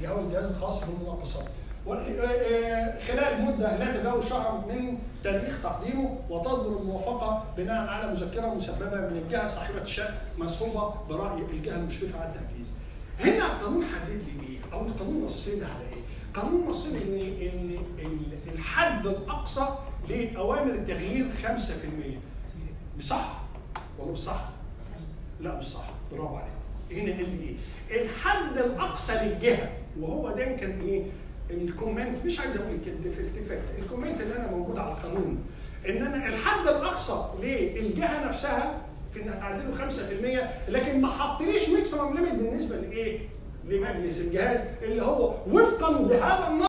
اللي هو الجهاز الخاص بالمناقصات وال- آه، آه، خلال مده لا تجاوز شهر من تاريخ تقديمه وتصدر الموافقه بناء على مذكره مسببه من الجهه صاحبه الشأن مسحوبه براي الجهه المشرفه على التنفيذ. هنا القانون حدد لي ايه؟ او القانون نص لي على ايه؟ قانون نص لي ان ان ال- الحد الاقصى لاوامر التغيير 5% صح ولا مش صح؟ لا مش صح برافو عليك هنا قال لي ايه؟ الحد الاقصى للجهه وهو ده كان ايه؟ الكومنت مش عايز اقول كده في التفات الكومنت اللي انا موجود على القانون ان انا الحد الاقصى للجهه نفسها في انها تعدله 5% لكن ما حطليش ماكسيمم ليميت بالنسبه لايه؟ لمجلس الجهاز اللي هو وفقا لهذا النص